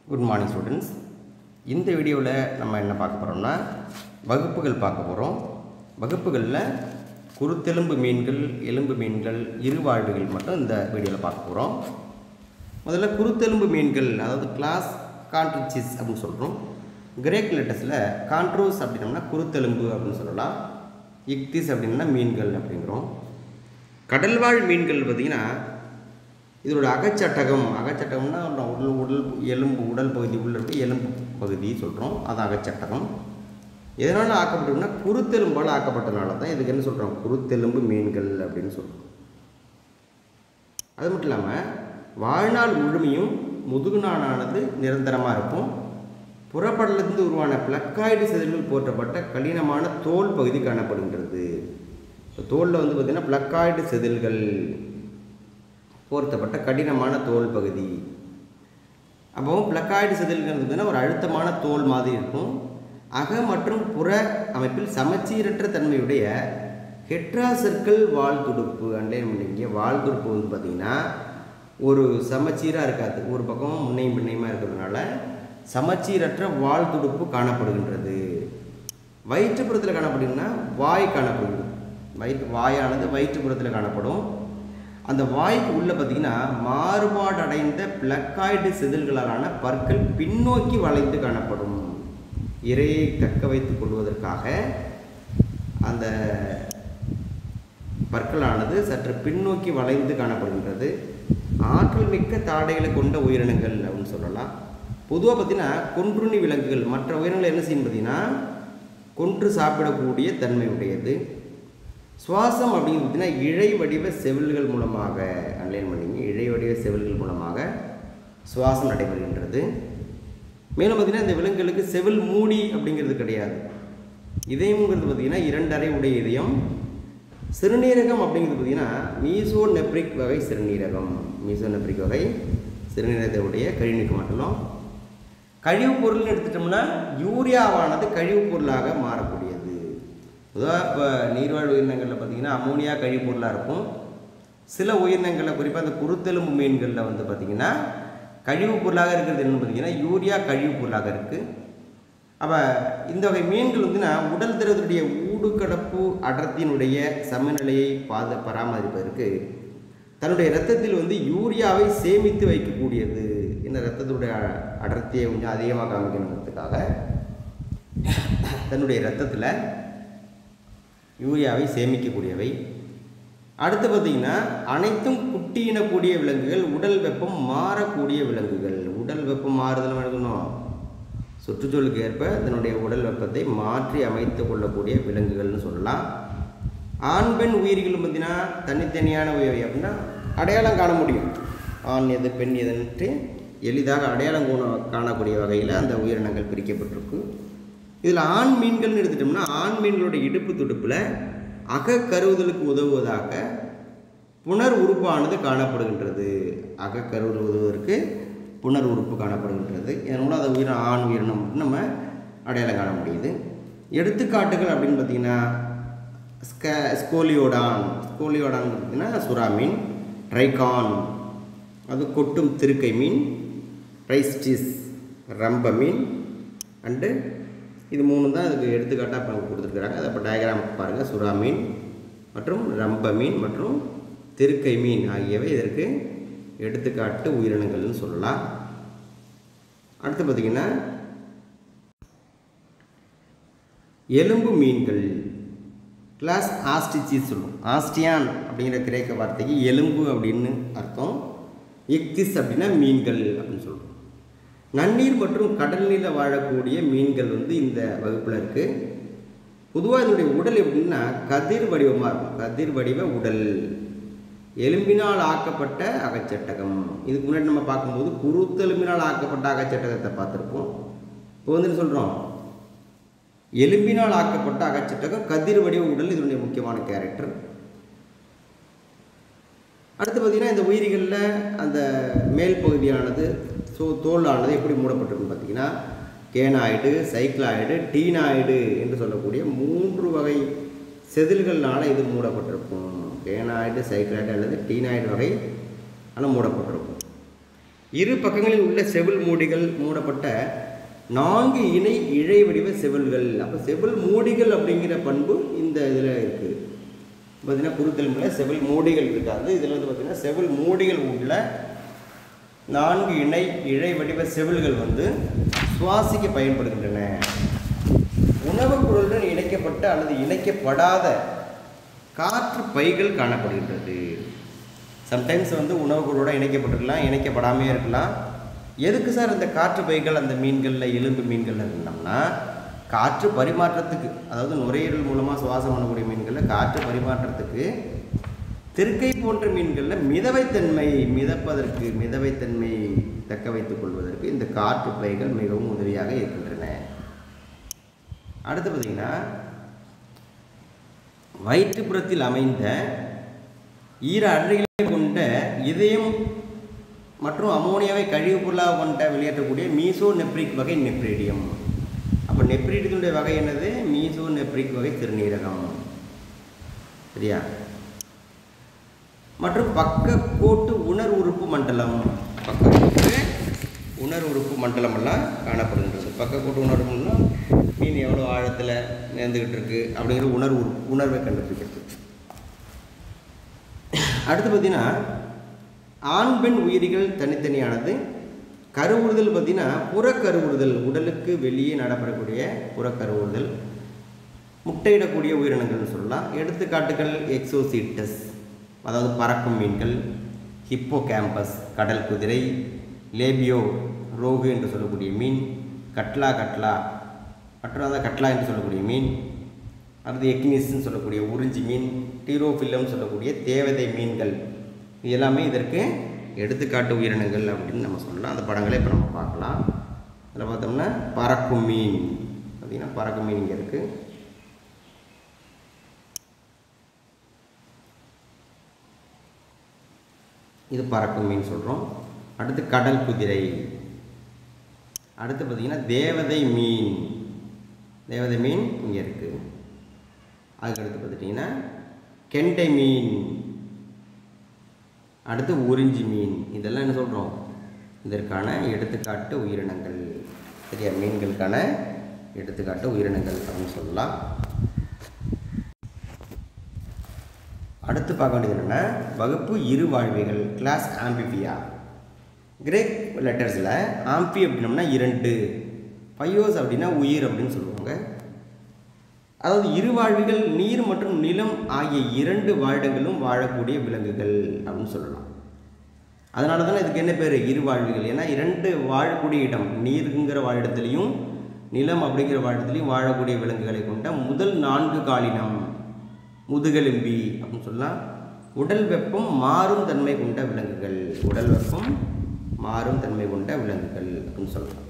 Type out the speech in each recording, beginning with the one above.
good morning students இந்த வீடியோவில் நம்ம என்ன பார்க்க போகிறோம்னா வகுப்புகள் பார்க்க போகிறோம் வகுப்புகளில் குருத்தெலும்பு மீன்கள் எலும்பு மீன்கள் இருவாழ்வுகள் மட்டும் இந்த வீடியோவில் பார்க்க போகிறோம் முதல்ல குருத்தெலும்பு மீன்கள் அதாவது கிளாஸ் கான்ட்ரிச்சிஸ் அப்படின்னு சொல்கிறோம் கிரேக் லெட்டர்ஸில் கான்ட்ரோஸ் அப்படின்னோம்னா குருத்தெலும்பு அப்படின்னு சொல்லலாம் இக்திஸ் அப்படின்னா மீன்கள் அப்படிங்கிறோம் கடல்வாழ் மீன்கள் பார்த்திங்கன்னா இதோட அகச்சட்டகம் அகச்சட்டகம்னா உடல் உடல் எலும்பு உடல் பகுதி உள்ள இருக்க எலும்பு பகுதி சொல்கிறோம் அது அகச்சட்டகம் எதனால் ஆக்கப்பட்டதுன்னா குருத்தெலும்பால் ஆக்கப்பட்டனால தான் இதுக்கு என்ன சொல்கிறோம் குருத்தெலும்பு மீன்கள் அப்படின்னு சொல்கிறோம் அது மட்டும் இல்லாமல் வாழ்நாள் முழுமையும் முதுகுநாளானது நிரந்தரமாக இருக்கும் புறப்படலிருந்து உருவான பிளக்காய்டு செதில்கள் போற்றப்பட்ட கடினமான தோல் பகுதி காணப்படுகின்றது தோலில் வந்து பார்த்திங்கன்னா பிளக்காய்டு செதில்கள் போர்த்தப்பட்ட கடினமான தோல் பகுதி அப்போ பிளக்காய்டு செதில்கள் ஒரு அழுத்தமான தோல் மாதிரி இருக்கும் அக மற்றும் புற அமைப்பில் சமச்சீரற்ற தன்மையுடைய ஹெட்ரா சர்க்கிள் வால் துடுப்பு அண்டைன் பண்ணிங்க வால் துடுப்பு வந்து பார்த்திங்கன்னா ஒரு சமச்சீராக இருக்காது ஒரு பக்கம் முன்னையும் பின்னையுமா இருக்கிறதுனால சமச்சீரற்ற வால் துடுப்பு காணப்படுகின்றது வயிற்றுப்புறத்தில் காணப்படுதுன்னா வாய் காணப்படுகிறது வயிற்று வாயானது வயிற்றுப்புறத்தில் காணப்படும் அந்த வாய்க்கு உள்ளே பார்த்திங்கன்னா மாறுபாடடைந்த பிளக்காய்டு செதில்களாலான பற்கள் பின்னோக்கி வளைந்து காணப்படும் இரையை தக்க வைத்துக் கொள்வதற்காக அந்த பற்களானது சற்று பின்னோக்கி வளைந்து காணப்படுகின்றது ஆற்றல் மிக்க தாடைகளை கொண்ட உயிரினங்கள் அப்படின்னு சொல்லலாம் பொதுவாக பார்த்தீங்கன்னா கொன்றுண்ணி விலங்குகள் மற்ற உயிரினங்கள் என்ன செய்யும் பார்த்தீங்கன்னா கொன்று சாப்பிடக்கூடிய தன்மை உடையது சுவாசம் அப்படிங்கிறது பார்த்தீங்கன்னா இழை வடிவ செவில்கள் மூலமாக அன்லைன் பண்ணிங்க இழை வடிவ செவில்கள் மூலமாக சுவாசம் நடைபெறுகின்றது மேலும் பார்த்திங்கன்னா இந்த விலங்குகளுக்கு செவில் மூடி அப்படிங்கிறது கிடையாது இதயம்ங்கிறது பார்த்திங்கன்னா இரண்டரை உடைய இதயம் சிறுநீரகம் அப்படிங்கிறது பார்த்திங்கன்னா மீசோ நெப்ரிக் வகை சிறுநீரகம் மீசோ நெப்ரிக் வகை சிறுநீரகத்தை கழிவுநீக்க மாட்டோம் கழிவுப் பொருள்னு எடுத்துட்டோம்னா யூரியாவானது கழிவுப் பொருளாக மாறக்கூடியது பொதுவாக இப்போ நீர்வாழ் உயிரினங்களில் பார்த்திங்கன்னா அமோனியா கழிவுப் பொருளாக இருக்கும் சில உயிரினங்களில் குறிப்பாக அந்த குருத்தெலும்பு மீன்களில் வந்து பார்த்திங்கன்னா கழிவுப் பொருளாக இருக்கிறது என்னன்னு பார்த்தீங்கன்னா யூரியா கழிவுப் பொருளாக இருக்குது அப்போ இந்த வகை மீன்கள் வந்துன்னா உடல் திரவத்துடைய ஊடுகடப்பு அடர்த்தியினுடைய சமநிலையை பாத பராமரிப்பதற்கு தன்னுடைய இரத்தத்தில் வந்து யூரியாவை சேமித்து வைக்கக்கூடியது இந்த இரத்தத்துடைய அடர்த்தியை கொஞ்சம் அதிகமாக காமிக்கணுங்கிறதுக்காக தன்னுடைய இரத்தத்தில் யூரியாவை சேமிக்கக்கூடியவை அடுத்து பார்த்திங்கன்னா அனைத்தும் குட்டியினக்கூடிய விலங்குகள் உடல் வெப்பம் மாறக்கூடிய விலங்குகள் உடல் வெப்பம் மாறுதல் எடுக்கணும் சுற்றுச்சூழலுக்கு ஏற்ப தன்னுடைய உடல் வெப்பத்தை மாற்றி அமைத்து கொள்ளக்கூடிய விலங்குகள்னு சொல்லலாம் ஆண் பெண் உயிர்களும் பார்த்திங்கன்னா தனித்தனியான உயிரி அப்படின்னா அடையாளம் காண முடியும் ஆண் எது பெண் எதுன்ட்டு எளிதாக அடையாளம் காணக்கூடிய வகையில் அந்த உயிரினங்கள் பிரிக்கப்பட்டிருக்கு இதில் ஆண் மீன்கள்னு எடுத்துட்டோம்னா ஆண் மீன்களோட இடுப்பு துடுப்பில் அகக்கருவுதலுக்கு உதவுவதாக புனர் உறுப்பானது காணப்படுகின்றது அகக்கருவில் உதவுவதற்கு புனர் உறுப்பு காணப்படுகின்றது இதன் மூலம் அந்த உயிரினம் ஆண் உயிரினம் நம்ம அடையாளம் காண முடியுது எடுத்துக்காட்டுகள் அப்படின்னு பார்த்தீங்கன்னா ஸ்க ஸ்கோலியோடான் ஸ்கோலியோடான் பார்த்தீங்கன்னா சுறா மீன் ட்ரைகான் அது கொட்டும் திருக்கை மீன் ரைஸ்டிஸ் ரம்ப மீன் அண்டு இது மூணு தான் இதுக்கு எடுத்துக்காட்டாக இப்போ கொடுத்துருக்குறாங்க அதை இப்போ டயக்ராம் பாருங்கள் சுறா மீன் மற்றும் ரம்ப மீன் மற்றும் திருக்கை மீன் ஆகியவை இதற்கு எடுத்துக்காட்டு உயிரினங்கள்னு சொல்லலாம் அடுத்து பார்த்திங்கன்னா எலும்பு மீன்கள் கிளாஸ் ஆஸ்டிச்சிஸ் சொல்லுவோம் ஆஸ்டியான் அப்படிங்கிற கிரேக்க வார்த்தைக்கு எலும்பு அப்படின்னு அர்த்தம் இக்திஸ் அப்படின்னா மீன்கள் அப்படின்னு சொல்லுவோம் நன்னீர் மற்றும் கடல் நீரில் வாழக்கூடிய மீன்கள் வந்து இந்த வகுப்பில் இருக்குது பொதுவாக இதனுடைய உடல் எப்படின்னா கதிர் வடிவமாக இருக்கும் கதிர் வடிவ உடல் எலும்பினால் ஆக்கப்பட்ட அகச்சட்டகம் இதுக்கு முன்னாடி நம்ம பார்க்கும்போது குருத்தெலும்பினால் ஆக்கப்பட்ட அகச்சட்டகத்தை பார்த்துருப்போம் இப்போ வந்து சொல்கிறோம் எலும்பினால் ஆக்கப்பட்ட அகச்சட்டகம் கதிர் வடிவ உடல் இதனுடைய முக்கியமான கேரக்டர் அடுத்து பார்த்திங்கன்னா இந்த உயிரிகளில் அந்த மேல் பகுதியானது ஸோ தோலானது எப்படி மூடப்பட்டிருக்குன்னு பார்த்தீங்கன்னா கேனாய்டு சைக்ளாய்டு டீனாய்டு என்று சொல்லக்கூடிய மூன்று வகை செதில்கள்னால இது மூடப்பட்டிருக்கும் கேனாய்டு சைக்ளாய்டு அல்லது டீனாய்டு வகை ஆனால் மூடப்பட்டிருக்கும் இரு பக்கங்களில் உள்ள செவில் மூடிகள் மூடப்பட்ட நான்கு இணை இழை வடிவ செவில்கள் அப்போ செவில் மூடிகள் அப்படிங்கிற பண்பு இந்த இதில் இருக்குது பார்த்தீங்கன்னா குருத்தெலும்பில் செவில் மூடிகள் இருக்காது இதில் வந்து பார்த்தீங்கன்னா செவில் மூடிகள் உள்ள நான்கு இணை இழை வடிவ செவில்கள் வந்து சுவாசிக்க பயன்படுகின்றன உணவுக் குழலுடன் இணைக்கப்பட்ட அல்லது இணைக்கப்படாத காற்று பைகள் காணப்படுகின்றது சம்டைம்ஸ் வந்து உணவுக் குழலோட இணைக்கப்பட்டிருக்கலாம் இணைக்கப்படாமே இருக்கலாம் எதுக்கு சார் இந்த காற்று பைகள் அந்த மீன்களில் எலும்பு மீன்களில் இருந்தோம்னா காற்று பரிமாற்றத்துக்கு அதாவது நுரையீரல் மூலமாக சுவாசம் பண்ணக்கூடிய மீன்களில் காற்று பரிமாற்றத்துக்கு திருக்கை போன்ற மீன்களில் மிதவைத்தன்மை மிதப்பதற்கு மிதவைத்தன்மை தக்க வைத்துக் கொள்வதற்கு இந்த காற்று பைகள் மிகவும் உதவியாக இருக்கின்றன அடுத்து பார்த்தீங்கன்னா வயிற்றுப்புறத்தில் அமைந்த ஈர அறைகளை கொண்ட இதயம் மற்றும் அமோனியாவை கழிவுப் பொருளாக கொண்ட வெளியேற்றக்கூடிய மீசோ நெப்ரிக் வகை நெப்ரீடியம் அப்போ நெப்ரீடியத்தினுடைய வகை என்னது மீசோ நெப்ரிக் வகை சிறுநீரகம் சரியா மற்றும் பக்கக்கோட்டு உணர் உறுப்பு மண்டலம் பக்கக்கோட்டு உணர் உறுப்பு மண்டலம் எல்லாம் காணப்படுகின்றது பக்கக்கோட்டு உணர்வுன்னா மீன் எவ்வளோ ஆழத்தில் நேர்ந்துக்கிட்டு இருக்கு அப்படிங்கிற உணர்வு உறுப்பு உணர்வை கண்டுபிடிக்கிறது அடுத்து பார்த்தீங்கன்னா ஆண் பெண் உயிரிகள் தனித்தனியானது கருவுறுதல் பார்த்தீங்கன்னா புறக்கருவுறுதல் உடலுக்கு வெளியே நடைபெறக்கூடிய புறக்கருவுறுதல் முட்டையிடக்கூடிய உயிரினங்கள்னு சொல்லலாம் எடுத்துக்காட்டுகள் எக்ஸோசிட்டஸ் அதாவது பறக்கும் மீன்கள் ஹிப்போ கேம்பஸ் கடல் குதிரை லேபியோ ரோகு என்று சொல்லக்கூடிய மீன் கட்லா கட்லா மற்றும் அதான் கட்லா என்று சொல்லக்கூடிய மீன் அடுத்து எக்னிஸ்ன்னு சொல்லக்கூடிய உறிஞ்சி மீன் டீரோஃபில்லம் சொல்லக்கூடிய தேவதை மீன்கள் இது எல்லாமே இதற்கு எடுத்துக்காட்டு உயிரினங்கள் அப்படின்னு நம்ம சொல்லலாம் அந்த படங்களை இப்போ நம்ம பார்க்கலாம் அதில் பார்த்தோம்னா பறக்கும் மீன் பார்த்திங்கன்னா பறக்கும் மீன் இங்கே இருக்குது இது பறக்கும் மீன் சொல்கிறோம் அடுத்து கடல் குதிரை அடுத்து பார்த்திங்கன்னா தேவதை மீன் தேவதை மீன் இங்கே இருக்குது அதுக்கடுத்து பார்த்துட்டிங்கன்னா கெண்டை மீன் அடுத்து உறிஞ்சி மீன் இதெல்லாம் என்ன சொல்கிறோம் இதற்கான எடுத்துக்காட்டு உயிரினங்கள் சரியா மீன்களுக்கான எடுத்துக்காட்டு உயிரினங்கள் அப்படின்னு சொல்லலாம் அடுத்து பார்க்க வேண்டியது என்னென்னா வகுப்பு இரு வாழ்விகள் கிளாஸ் ஆம்பிபியா கிரேக் லெட்டர்ஸில் ஆம்பி அப்படின்னம்னா இரண்டு பையோஸ் அப்படின்னா உயிர் அப்படின்னு சொல்லுவாங்க அதாவது இரு வாழ்விகள் நீர் மற்றும் நிலம் ஆகிய இரண்டு வாழ்டங்களும் வாழக்கூடிய விலங்குகள் அப்படின்னு சொல்லலாம் அதனால தானே இதுக்கு என்ன பேர் இரு வாழ்விகள் ஏன்னா இரண்டு வாழக்கூடிய இடம் நீருங்கிற வாழிடத்துலையும் நிலம் அப்படிங்கிற வாழிடத்துலையும் வாழக்கூடிய விலங்குகளை கொண்ட முதல் நான்கு காலினம் முதுகெலும்பி அப்படின்னு சொல்லலாம் உடல் வெப்பம் மாறும் தன்மை கொண்ட விலங்குகள் உடல் வெப்பம் மாறும் தன்மை கொண்ட விலங்குகள் அப்படின்னு சொல்லலாம்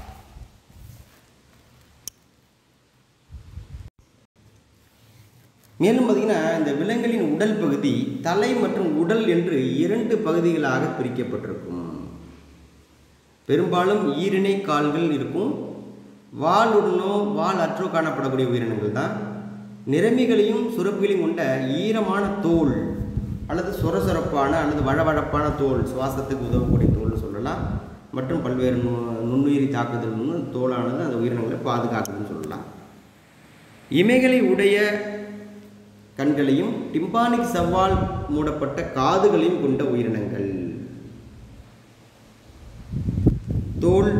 மேலும் பார்த்தீங்கன்னா இந்த விலங்குகளின் உடல் பகுதி தலை மற்றும் உடல் என்று இரண்டு பகுதிகளாக பிரிக்கப்பட்டிருக்கும் பெரும்பாலும் ஈரிணை கால்கள் இருக்கும் வாலுடனோ வால் அற்றோ காணப்படக்கூடிய உயிரினங்கள் தான் நிறமிகளையும் சுரப்புகளையும் கொண்ட ஈரமான தோல் அல்லது சொரசொரப்பான அல்லது வழவழப்பான தோல் சுவாசத்துக்கு உதவக்கூடிய தோல்னு சொல்லலாம் மற்றும் பல்வேறு நு நுண்ணுயிரி தாக்குதல் தோலானது அந்த உயிரினங்களை பாதுகாக்குதுன்னு சொல்லலாம் இமைகளை உடைய கண்களையும் டிம்பானிக் சவ்வால் மூடப்பட்ட காதுகளையும் கொண்ட உயிரினங்கள் தோல்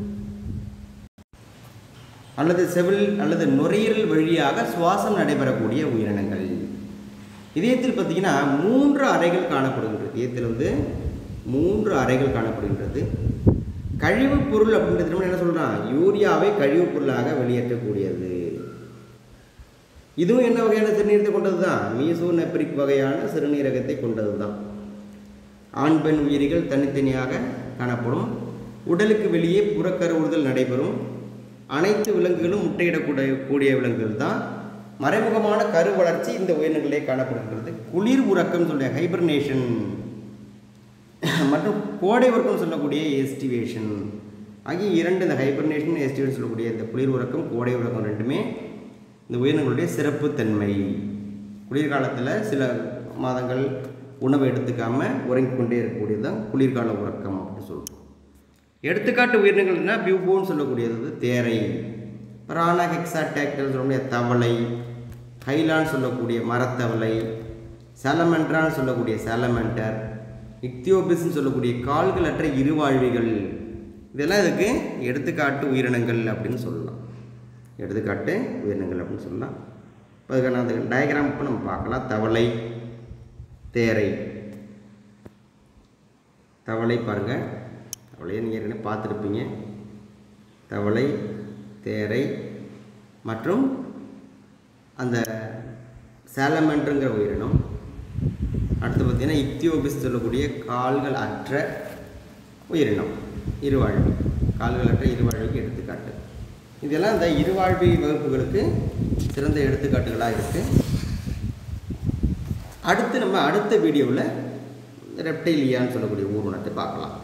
அல்லது செவில் அல்லது நுரையீரல் வழியாக சுவாசம் நடைபெறக்கூடிய உயிரினங்கள் இதயத்தில் பார்த்தீங்கன்னா மூன்று அறைகள் காணப்படுகின்றது இதயத்தில் வந்து மூன்று அறைகள் காணப்படுகின்றது கழிவுப் பொருள் அப்படின்றது என்ன சொல்கிறான் யூரியாவை கழிவுப் பொருளாக வெளியேற்றக்கூடியது இதுவும் என்ன வகையான சிறுநீரகத்தை கொண்டது தான் மீசோ நெப்ரிக் வகையான சிறுநீரகத்தை கொண்டது தான் ஆண் பெண் உயிரிகள் தனித்தனியாக காணப்படும் உடலுக்கு வெளியே புறக்கருவுறுதல் நடைபெறும் அனைத்து விலங்குகளும் முட்டையிடக்கூடிய கூடிய விலங்குகள் தான் மறைமுகமான கரு வளர்ச்சி இந்த உயிரினங்களே காணப்படுகின்றது குளிர் உறக்கம் சொல்ல ஹைபர்னேஷன் மற்றும் கோடை உறக்கம் சொல்லக்கூடிய எஸ்டிவேஷன் ஆகிய இரண்டு இந்த ஹைபர்னேஷன் எஸ்டிவேஷன் சொல்லக்கூடிய இந்த குளிர் உறக்கம் கோடை உறக்கம் ரெண்டுமே இந்த உயிரினங்களுடைய சிறப்புத்தன்மை குளிர்காலத்தில் சில மாதங்கள் உணவை எடுத்துக்காமல் உறங்கிக் கொண்டே இருக்கக்கூடியது தான் குளிர்கால உறக்கம் அப்படின்னு சொல்கிறோம் எடுத்துக்காட்டு உயிரினங்கள்னா பியூபோன்னு சொல்லக்கூடியது வந்து தேரை பிரானா ஹெக்ஸாடேக்டல் சொல்லக்கூடிய தவளை ஹைலான்னு சொல்லக்கூடிய மரத்தவளை சாலமெண்ட்ரான்னு சொல்லக்கூடிய சாலமெண்டர் இக்தியோபிஸ்ன்னு சொல்லக்கூடிய கால்களற்ற இருவாழ்விகள் இதெல்லாம் இதுக்கு எடுத்துக்காட்டு உயிரினங்கள் அப்படின்னு சொல்லலாம் எடுத்துக்காட்டு உயிரினங்கள் அப்படின்னு சொல்லலாம் இப்போ அதுக்கான அந்த டயக்ராம் இப்போ நம்ம பார்க்கலாம் தவளை தேரை தவளை பாருங்கள் தவளையை நீங்கள் ஏற்கனவே பார்த்துருப்பீங்க தவளை தேரை மற்றும் அந்த சேலமெண்ட்ருங்கிற உயிரினம் அடுத்து பார்த்தீங்கன்னா இக்தியோபிஸ் சொல்லக்கூடிய கால்கள் அற்ற உயிரினம் இருவாழ்வு கால்கள் அற்ற இருவாழ்வுக்கு எடுத்துக்காட்டு இதெல்லாம் இந்த இருவாழ்வி வகுப்புகளுக்கு சிறந்த எடுத்துக்காட்டுகளாக இருக்குது அடுத்து நம்ம அடுத்த வீடியோவில் ரெப்டைலியான்னு சொல்லக்கூடிய ஊர்வனத்தை பார்க்கலாம்